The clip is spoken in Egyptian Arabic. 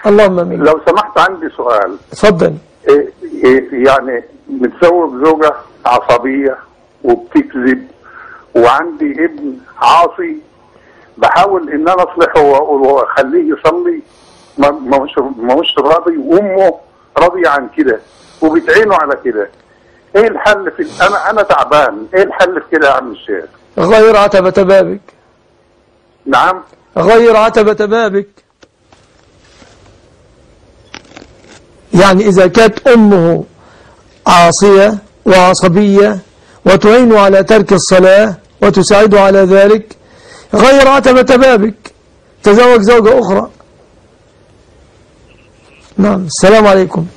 اللهم امين لو سمحت عندي سؤال اتفضل إيه إيه يعني متزوج زوجة عصبية وبتكذب وعندي ابن عاصي بحاول ان انا اصلحه وأ- واخليه يصلي ما ما مش ما مش راضي وامه راضيه عن كده وبتعينه على كده ايه الحل في انا انا تعبان ايه الحل في كده يا عم الشيخ غير عتبة بابك نعم غير عتبة بابك يعني إذا كانت أمه عاصية وعصبية وتعين على ترك الصلاة وتساعده على ذلك غير عتبة بابك تزوج زوجة أخرى نعم السلام عليكم